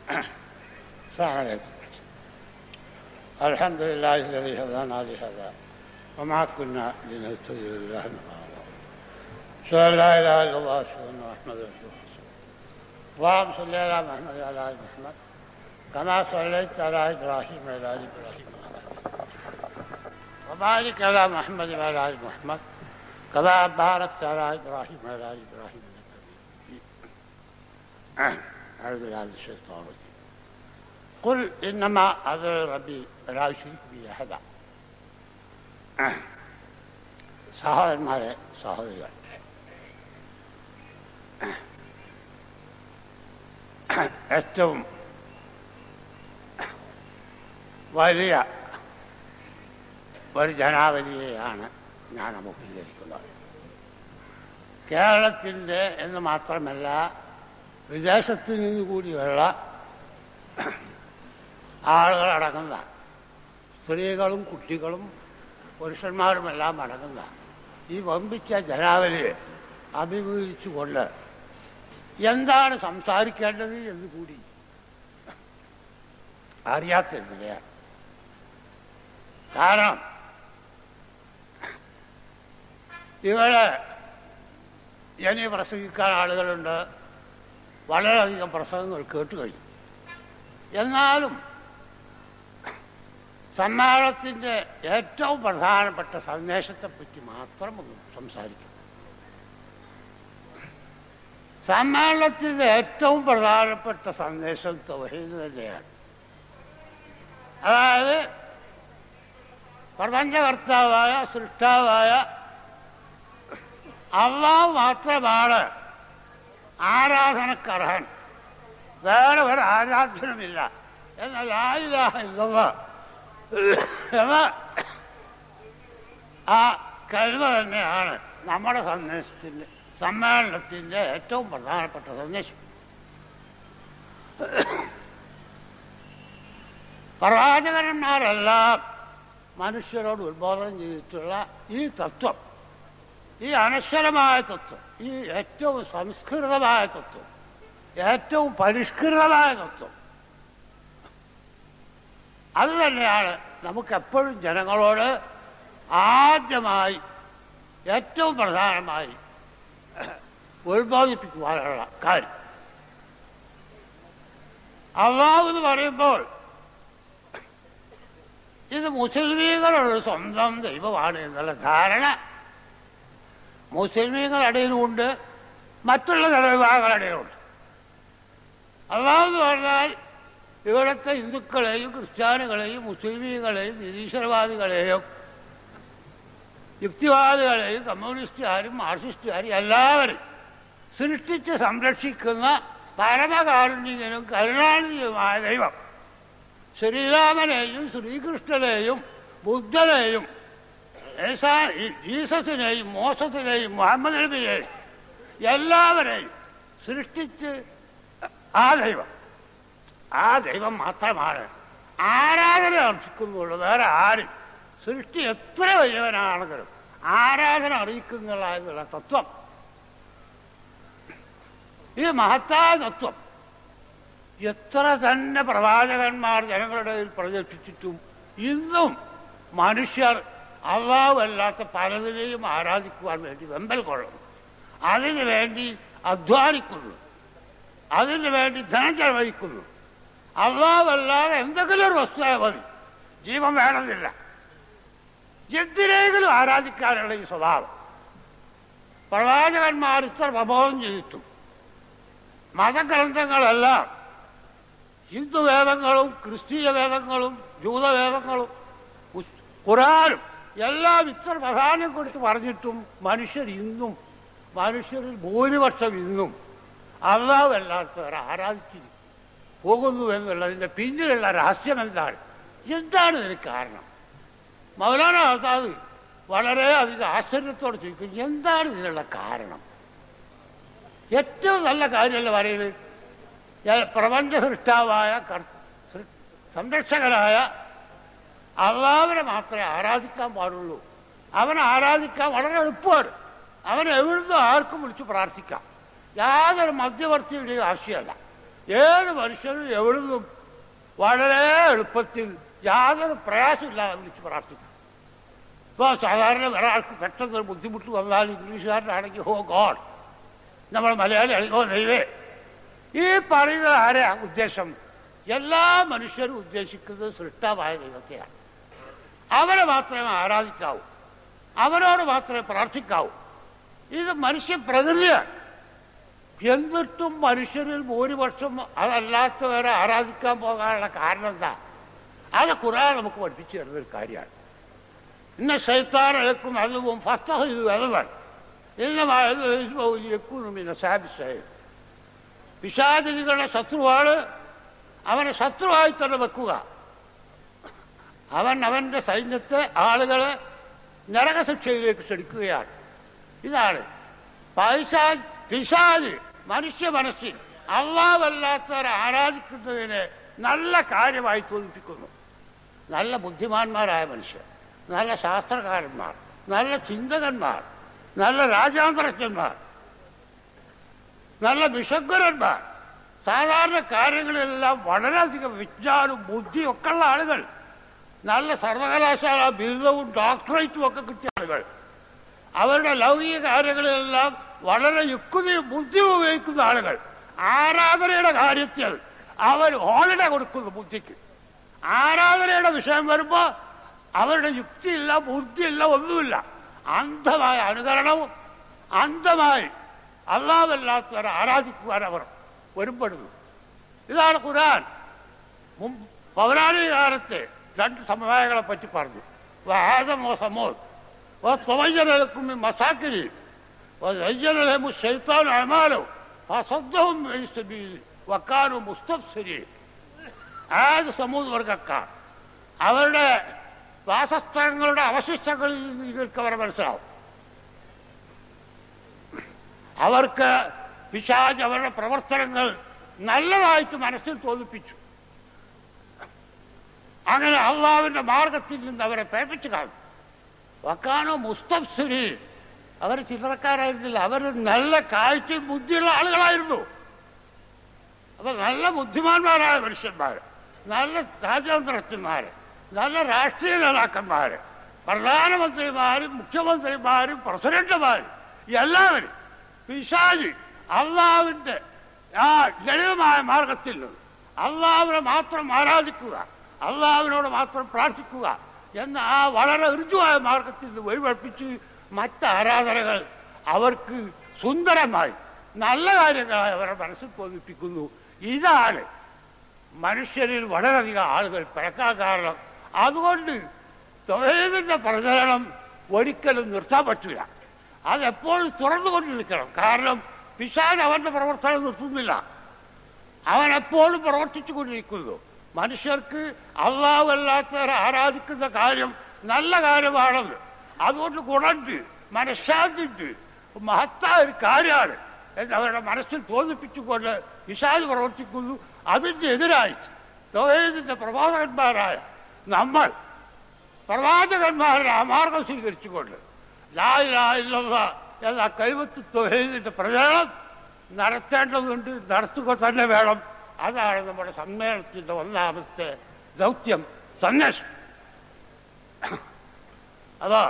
السلام عليكم الحمد لله الذي هدانا لهذا وما كنا لنهتدي لله لولا أشهد أن لا إله إلا الله أشهد أن محمدا رسول الله اللهم صل على محمد وعلى آل محمد كما صليت على إبراهيم وعلى آل إبراهيم وبارك على محمد وعلى آل محمد كما باركت على إبراهيم وعلى آل إبراهيم إنك حميد مجيد أعوذ بالله من الشيطان الرجيم قل إنما أدعو ربي لا يشرك بي أحدا സഹോദരന്മാരെ സഹോദരികൾ ഏറ്റവും വലിയ ഒരു ജനാവലിയെയാണ് ഞാൻ അഭിമുഖീകരിക്കുന്നത് കേരളത്തിൻ്റെ എന്ന് മാത്രമല്ല വിദേശത്തു നിന്ന് കൂടിയുള്ള ആളുകളടങ്ങുന്ന സ്ത്രീകളും കുട്ടികളും പുരുഷന്മാരുമെല്ലാം അടങ്ങുന്ന ഈ വമ്പിച്ച ജനാവലിയെ അഭിമുഖീകരിച്ചുകൊണ്ട് എന്താണ് സംസാരിക്കേണ്ടത് എന്ന് കൂടി അറിയാത്ത നിലയാണ് കാരണം ഇവിടെ ഇനി പ്രസംഗിക്കാൻ ആളുകളുണ്ട് വളരെയധികം പ്രസംഗങ്ങൾ കേട്ടു കഴിഞ്ഞു എന്നാലും സമ്മേളനത്തിൻ്റെ ഏറ്റവും പ്രധാനപ്പെട്ട സന്ദേശത്തെപ്പറ്റി മാത്രം ഒന്ന് സംസാരിക്കും സമ്മേളനത്തിൻ്റെ ഏറ്റവും പ്രധാനപ്പെട്ട സന്ദേശം തൊഹീദ് തന്നെയാണ് അതായത് പ്രപഞ്ചകർത്താവായ സൃഷ്ടാവായ അള്ളാഹ് മാത്രമാണ് ആരാധനക്കർഹൻ വേറെ ഒരു ആരാധനമില്ല എന്ന ലായിലാഹ ഇല്ലവ എന്ന ആ കഴിവ് തന്നെയാണ് നമ്മുടെ സന്ദേശത്തിൻ്റെ സമ്മേളനത്തിൻ്റെ ഏറ്റവും പ്രധാനപ്പെട്ട സന്ദേശം പ്രവാചകന്മാരെല്ലാം മനുഷ്യരോട് ഉത്ബോധനം ചെയ്തിട്ടുള്ള ഈ തത്വം ഈ അനശ്വരമായ തത്വം ഈ ഏറ്റവും സംസ്കൃതമായ തത്വം ഏറ്റവും പരിഷ്കൃതമായ തത്വം അത് തന്നെയാണ് നമുക്കെപ്പോഴും ജനങ്ങളോട് ആദ്യമായി ഏറ്റവും പ്രധാനമായി ഉത്ബോധിപ്പിക്കുവാനുള്ള കാര്യം അള്ളാഹു എന്ന് പറയുമ്പോൾ ഇത് മുസ്ലിമീങ്ങളുടെ സ്വന്തം ദൈവമാണ് എന്നുള്ള ധാരണ മുസ്ലിമീങ്ങളുടെ ഇടയിലുമുണ്ട് മറ്റുള്ള ചില വിഭാഗങ്ങളുടെ ഇടയിലുണ്ട് അള്ളാഹു എന്ന് പറഞ്ഞാൽ ഇവിടുത്തെ ഹിന്ദുക്കളെയും ക്രിസ്ത്യാനികളെയും മുസ്ലിമീങ്ങളെയും നിരീശ്വരവാദികളെയും യുക്തിവാദികളെയും കമ്മ്യൂണിസ്റ്റുകാരും മാർക്സിസ്റ്റുകാരും എല്ലാവരും സൃഷ്ടിച്ച് സംരക്ഷിക്കുന്ന പരമകാരുണ്യനും കരുണാനിധിയുമായ ദൈവം ശ്രീരാമനെയും ശ്രീകൃഷ്ണനെയും ബുദ്ധനെയും ഏസാ- ജീസസിനെയും മോസത്തിനെയും മുഹമ്മദ് നബിയെയും എല്ലാവരെയും സൃഷ്ടിച്ച് ആ ദൈവം ആ ദൈവം മാത്രമാണ് ആരാധന അർപ്പിക്കുന്നുള്ളൂ വേറെ ആരും സൃഷ്ടി എത്ര വലിയവനാണെങ്കിലും ആരാധന അറിയിക്കുന്നില്ല എന്നുള്ള തത്വം ഇത് മഹത്തായ തത്വം എത്ര തന്നെ പ്രവാചകന്മാർ ജനങ്ങളുടെ ഇടയിൽ പ്രചരിപ്പിച്ചിട്ടും ഇന്നും മനുഷ്യർ അള്ളാഹുവല്ലാത്ത പലതിനെയും ആരാധിക്കുവാൻ വേണ്ടി വെമ്പൽ കൊള്ളുന്നു അതിനു വേണ്ടി അധ്വാനിക്കുന്നു അതിനു വേണ്ടി ധനം ചെലവഴിക്കുന്നു അള്ളാഹുവല്ലാതെ എന്തെങ്കിലും ഒരു വസ്തുവായ മതി ജീവൻ വേണമെന്നില്ല എന്തിനെങ്കിലും ആരാധിക്കാനുള്ള ഈ സ്വഭാവം പ്രവാചകന്മാർ ഇത്ര പ്രബോധം ചെയ്തിട്ടും മതഗ്രന്ഥങ്ങളെല്ലാം ഹിന്ദു വേദങ്ങളും ക്രിസ്തീയ വേദങ്ങളും ജൂതവേദങ്ങളും ഉസ്- ഖുറാനും എല്ലാം ഇത്ര പ്രാധാന്യം കൊടുത്ത് പറഞ്ഞിട്ടും മനുഷ്യർ ഇന്നും മനുഷ്യരിൽ ഭൂരിപക്ഷം ഇന്നും അള്ളാഹു അല്ലാത്തവർ ആരാധിച്ചിരിക്കും പോകുന്നു എന്നുള്ളതിന്റെ പിന്നിലുള്ള രഹസ്യം എന്താണ് എന്താണ് ഇതിന് കാരണം മൗലാന ആസാദ് വളരെ അധികം ആശ്ചര്യത്തോടെ ചോദിക്കും എന്താണ് ഇതിനുള്ള കാരണം ഏറ്റവും നല്ല കാര്യമല്ല പറയുന്നത് ഞാൻ പ്രപഞ്ച സൃഷ്ടാവായ കർ- സൃ- സംരക്ഷകനായ അള്ളാവിനെ മാത്രമേ ആരാധിക്കാൻ പാടുള്ളൂ അവനെ ആരാധിക്കാൻ വളരെ എളുപ്പമാണ് അവൻ എവിടുന്നും ആർക്കും വിളിച്ച് പ്രാർത്ഥിക്കാം യാതൊരു മധ്യവർത്തിയുടെയും ആവശ്യമല്ല ഏത് മനുഷ്യനും എവിടുന്നും വളരെ എളുപ്പത്തിൽ യാതൊരു പ്രയാസമില്ലാതെ വിളിച്ച് പ്രാർത്ഥിക്കാം ഇപ്പോൾ സാധാരണ ഒരാൾക്ക് പെട്ടെന്ന് ഒരു ബുദ്ധിമുട്ട് വന്നാൽ ഇംഗ്ലീഷുകാരനാണെങ്കിൽ ഹോ ഗോഡ് നമ്മൾ മലയാളി ഓ ദൈവേ ഈ പറയുന്നത് ആരെയാ ഉദ്ദേശം എല്ലാ മനുഷ്യരും ഉദ്ദേശിക്കുന്നത് സൃഷ്ടാവായ ദൈവത്തെയാണ് അവരെ മാത്രമേ ആരാധിക്കാവൂ അവരോട് മാത്രമേ പ്രാർത്ഥിക്കാവൂ ഇത് മനുഷ്യ പ്രകൃതിയാണ് എന്നിട്ടും മനുഷ്യരിൽ ഭൂരിപക്ഷം അതല്ലാത്തവരെ ആരാധിക്കാൻ പോകാനുള്ള കാരണം എന്താ അത് ഖുർആൻ നമുക്ക് പഠിപ്പിച്ചു തരുന്നൊരു കാര്യമാണ് ഇന്ന ശൈത്താനക്കും അതുവും ഫത്തഹു അതുവൻ ഇന്ന സാബിസേ പിശാചികളുടെ ശത്രുവാണ് അവനെ ശത്രുവായി തന്നെ വെക്കുക അവൻ അവന്റെ സൈന്യത്തെ ആളുകളെ നരകശിക്ഷയിലേക്ക് ക്ഷണിക്കുകയാണ് ഇതാണ് പൈശാജ് പിശാജ് മനുഷ്യ മനസ്സിൽ അള്ളാവല്ലാത്തവരെ ആരാധിക്കുന്നതിനെ നല്ല കാര്യമായി തോന്നിപ്പിക്കുന്നു നല്ല ബുദ്ധിമാന്മാരായ മനുഷ്യർ നല്ല ശാസ്ത്രകാരന്മാർ നല്ല ചിന്തകന്മാർ നല്ല രാജാന്തരജ്ഞന്മാർ നല്ല വിശഗ്വരന്മാർ സാധാരണ കാര്യങ്ങളിലെല്ലാം വളരെയധികം വിജ്ഞാനവും ബുദ്ധിയും ഒക്കെ ഉള്ള ആളുകൾ നല്ല സർവകലാശാല ബിരുദവും ഡോക്ടറേറ്റും ഒക്കെ കിട്ടിയ ആളുകൾ അവരുടെ ലൗകിക കാര്യങ്ങളിലെല്ലാം വളരെ യുക്തിയും ബുദ്ധിയും ഉപയോഗിക്കുന്ന ആളുകൾ ആരാധനയുടെ കാര്യത്തിൽ അവർ ഹോളിഡേ കൊടുക്കുന്നു ബുദ്ധിക്ക് ആരാധനയുടെ വിഷയം വരുമ്പോൾ അവരുടെ യുക്തിയില്ല ബുദ്ധിയില്ല ഒന്നുമില്ല അന്ധമായ അനുകരണവും അന്ധമായി അള്ളാഹല്ലാത്തവരെ ആരാധിക്കുവാൻ അവർ ഒരുപ്പെടുന്നു ഇതാണ് ഖുരാൻ മുമ്പ് പൗരാണിക കാലത്തെ രണ്ട് സമുദായങ്ങളെ പറ്റി പറഞ്ഞു ആദമോ സമോദ് وطمين لكم من مساكنه وزين لهم الشيطان أعمالهم فصدهم عن سبيله وكانوا مستبصرين ആദ്യ സമൂഹ വർഗക്കാർ അവരുടെ വാസസ്ഥലങ്ങളുടെ അവശിഷ്ടങ്ങളിൽ നിങ്ങൾക്ക് അവരെ മനസ്സിലാവും അവർക്ക് പിശാജ് അവരുടെ പ്രവർത്തനങ്ങൾ നല്ലതായിട്ട് മനസ്സിൽ തോന്നിപ്പിച്ചു അങ്ങനെ അള്ളാവിന്റെ മാർഗത്തിൽ നിന്ന് അവരെ പേപ്പിച്ചു കാണും വക്കാനോ മുസ്തഫ്സുരി അവർ ചില്ലറക്കാരായിരുന്നില്ല അവർ നല്ല കാഴ്ചയും ബുദ്ധിയുള്ള ആളുകളായിരുന്നു അപ്പൊ നല്ല ബുദ്ധിമാന്മാരായ മനുഷ്യന്മാർ നല്ല രാജ്യാന്തരജ്ഞന്മാര് നല്ല രാഷ്ട്രീയ നേതാക്കന്മാര് പ്രധാനമന്ത്രിമാരും മുഖ്യമന്ത്രിമാരും പ്രസിഡന്റുമാരും എല്ലാവരും പിശാജി അള്ളാവിന്റെ ആ ലളിതമായ മാർഗത്തിൽ നിന്ന് അള്ളാവിനെ മാത്രം ആരാധിക്കുക അള്ളാവിനോട് മാത്രം പ്രാർത്ഥിക്കുക എന്ന ആ വളരെ ഋജുവായ മാർഗത്തിൽ നിന്ന് വഴിപഴിപ്പിച്ച് മറ്റ് ആരാധനകൾ അവർക്ക് സുന്ദരമായി നല്ല കാര്യങ്ങളായി അവരെ മനസ്സിൽ തോന്നിപ്പിക്കുന്നു ഇതാണ് മനുഷ്യരിൽ വളരെയധികം ആളുകൾ പിഴക്കാൻ കാരണം അതുകൊണ്ട് തൊഴിലിന്റെ പ്രചരണം ഒരിക്കലും നിർത്താൻ പറ്റില്ല അതെപ്പോഴും തുറന്നുകൊണ്ടിരിക്കണം കാരണം പിശാൻ അവന്റെ പ്രവർത്തനം നിർത്തുന്നില്ല അവൻ എപ്പോഴും പ്രവർത്തിച്ചു കൊണ്ടിരിക്കുന്നു മനുഷ്യർക്ക് അള്ളാഹുവല്ലാത്തവരെ ആരാധിക്കുന്ന കാര്യം നല്ല കാര്യമാണെന്ന് അതുകൊണ്ട് ഗുണമുണ്ട് മനഃശാന്തിണ്ട് മഹത്തായ ഒരു കാര്യമാണ് എന്ന് അവരുടെ മനസ്സിൽ തോന്നിപ്പിച്ചുകൊണ്ട് വിശാൽ പ്രവർത്തിക്കുന്നു അതിന്റെ എതിരായിട്ട് തൊഴിലിന്റെ പ്രവാചകന്മാരായ നമ്മൾ പ്രവാചകന്മാരുടെ അമാർഗം സ്വീകരിച്ചുകൊണ്ട് ലായില്ല എന്ന കൈവത്ത് തൊഴിലിന്റെ പ്രചരണം നടത്തേണ്ടതുണ്ട് നടത്തുക തന്നെ വേണം അതാണ് നമ്മുടെ സമ്മേളനത്തിന്റെ ഒന്നാമത്തെ ദൗത്യം സന്ദേശം അത്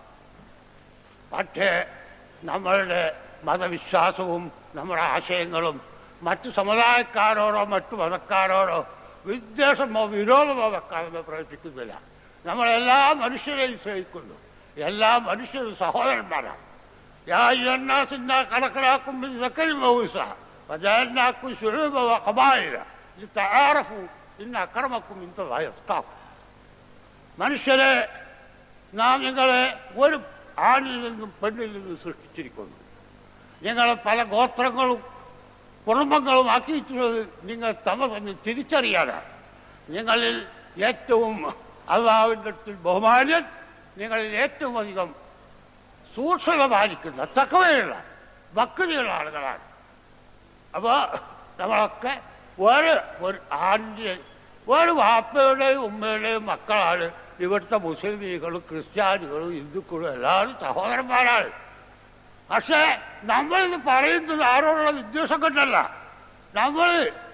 പക്ഷേ നമ്മളുടെ മതവിശ്വാസവും നമ്മുടെ ആശയങ്ങളും മറ്റു സമുദായക്കാരോടോ മറ്റു മതക്കാരോടോ വിദ്വേഷമോ വിരോധമോ വെക്കാതെ പ്രവർത്തിക്കുന്നില്ല നമ്മളെല്ലാ മനുഷ്യരെയും സ്നേഹിക്കുന്നു എല്ലാ മനുഷ്യരും സഹോദരന്മാരാണ് യാ ഇന്നാസിന്ന കണക്കിലാക്കും ഇതൊക്കെ മൗസ وجعلناكم شعوبا وقبائل لتعارفوا إن أكرمكم عند الله يتقاكم മനുഷ്യരെ നാം നിങ്ങളെ ഒരു ആണിൽ നിന്നും പെണ്ണിൽ നിന്നും സൃഷ്ടിച്ചിരിക്കുന്നു നിങ്ങളെ പല ഗോത്രങ്ങളും കുടുംബങ്ങളും ആക്കിയിട്ടുള്ളത് നിങ്ങൾ തമ്മ തമ്മിൽ തിരിച്ചറിയാനാണ് നിങ്ങളിൽ ഏറ്റവും അള്ളാവിൻ്റെ അടുത്തിൽ ബഹുമാന്യൻ നിങ്ങളിൽ ഏറ്റവും അധികം സൂക്ഷ്മത പാലിക്കുന്ന തക്കവയുള്ള ഭക്തിയുള്ള ആളുകളാണ് അപ്പോ നമ്മളൊക്കെ ഒരു ഒരു ആണിന്റെ ഒരു വാപ്പയുടെയും ഉമ്മയുടെയും മക്കളാണ് ഇവിടുത്തെ മുസ്ലിമീകളും ക്രിസ്ത്യാനികളും ഹിന്ദുക്കളും എല്ലാവരും സഹോദരന്മാരാണ് പക്ഷേ നമ്മളിത് പറയുന്നത് ആരോടുള്ള വിദ്വേഷം കൊണ്ടല്ല നമ്മൾ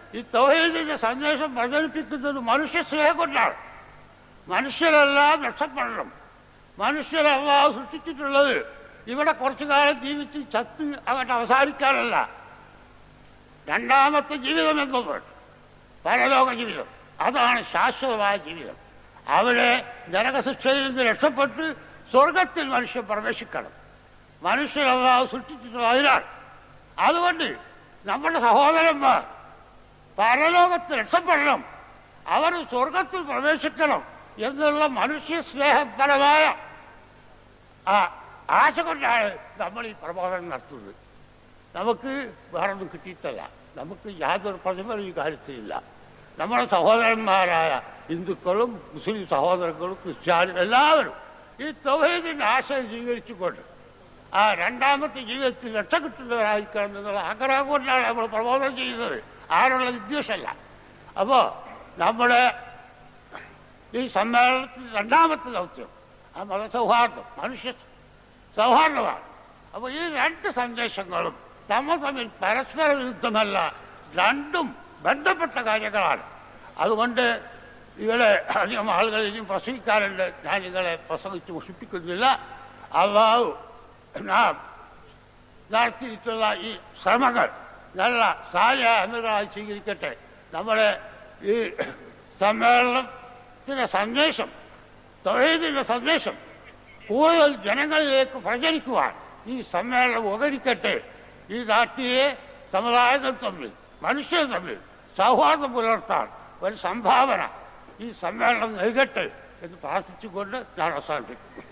ഈ തൗഹീദിന്റെ സന്ദേശം പ്രചരിപ്പിക്കുന്നത് മനുഷ്യ സ്നേഹം കൊണ്ടാണ് മനുഷ്യരെല്ലാം രക്ഷപ്പെടണം മനുഷ്യരല്ലാതെ സൃഷ്ടിച്ചിട്ടുള്ളത് ഇവിടെ കുറച്ചു കാലം ജീവിച്ച് ചത്ത് അങ്ങോട്ട് അവസാനിക്കാനല്ല രണ്ടാമത്തെ ജീവിതം എന്നത് പരലോക ജീവിതം അതാണ് ശാശ്വതമായ ജീവിതം അവിടെ നരകശിക്ഷയിൽ നിന്ന് രക്ഷപ്പെട്ട് സ്വർഗത്തിൽ മനുഷ്യൻ പ്രവേശിക്കണം മനുഷ്യരല്ലാതെ സൃഷ്ടിച്ചിട്ടുള്ളത് അതിനാണ് അതുകൊണ്ട് നമ്മുടെ സഹോദരന്മാർ പരലോകത്ത് രക്ഷപ്പെടണം അവർ സ്വർഗത്തിൽ പ്രവേശിക്കണം എന്നുള്ള മനുഷ്യ സ്നേഹപരമായ ആ ആശ കൊണ്ടാണ് നമ്മൾ ഈ പ്രബോധനം നടത്തുന്നത് നമുക്ക് വേറൊന്നും കിട്ടിയിട്ടല്ല നമുക്ക് യാതൊരു പ്രതിഫലം ഈ കാര്യത്തിലില്ല നമ്മുടെ സഹോദരന്മാരായ ഹിന്ദുക്കളും മുസ്ലിം സഹോദരങ്ങളും ക്രിസ്ത്യാനികളും എല്ലാവരും ഈ തൊഹീദിന്റെ ആശയം സ്വീകരിച്ചുകൊണ്ട് ആ രണ്ടാമത്തെ ജീവിതത്തിൽ രക്ഷ കിട്ടുന്നവരായിരിക്കണം എന്നുള്ള ആഗ്രഹം കൊണ്ടാണ് നമ്മൾ പ്രബോധനം ചെയ്യുന്നത് ആരുള്ള വിദ്വേഷമല്ല അപ്പോ നമ്മുടെ ഈ സമ്മേളനത്തിൽ രണ്ടാമത്തെ ദൗത്യം ആ മതസൗഹാർദ്ദം മനുഷ്യ സൗഹാർദ്ദമാണ് അപ്പോൾ ഈ രണ്ട് സന്ദേശങ്ങളും തമ്മിൽ തമ്മിൽ പരസ്പര വിരുദ്ധമല്ല രണ്ടും ബന്ധപ്പെട്ട കാര്യങ്ങളാണ് അതുകൊണ്ട് ഇവിടെ അധികം ആളുകൾ ഇനിയും പ്രസംഗിക്കാറുണ്ട് ഞാൻ നിങ്ങളെ പ്രസംഗിച്ച് മുഷിപ്പിക്കുന്നില്ല അള്ളാഹു നാം നടത്തിയിട്ടുള്ള ഈ ശ്രമങ്ങൾ നല്ല സായ എന്നതായി സ്വീകരിക്കട്ടെ നമ്മുടെ ഈ സമ്മേളനത്തിന്റെ സന്ദേശം തൊഴിലിന്റെ സന്ദേശം കൂടുതൽ ജനങ്ങളിലേക്ക് പ്രചരിക്കുവാൻ ഈ സമ്മേളനം ഉപകരിക്കട്ടെ ഈ നാട്ടിലെ സമുദായങ്ങൾ തമ്മിൽ മനുഷ്യർ തമ്മിൽ സൗഹാർദ്ദം പുലർത്താൻ ഒരു സംഭാവന ഈ സമ്മേളനം നൽകട്ടെ എന്ന് പ്രാർത്ഥിച്ചുകൊണ്ട് ഞാൻ അവസാനിപ്പിക്കുന്നു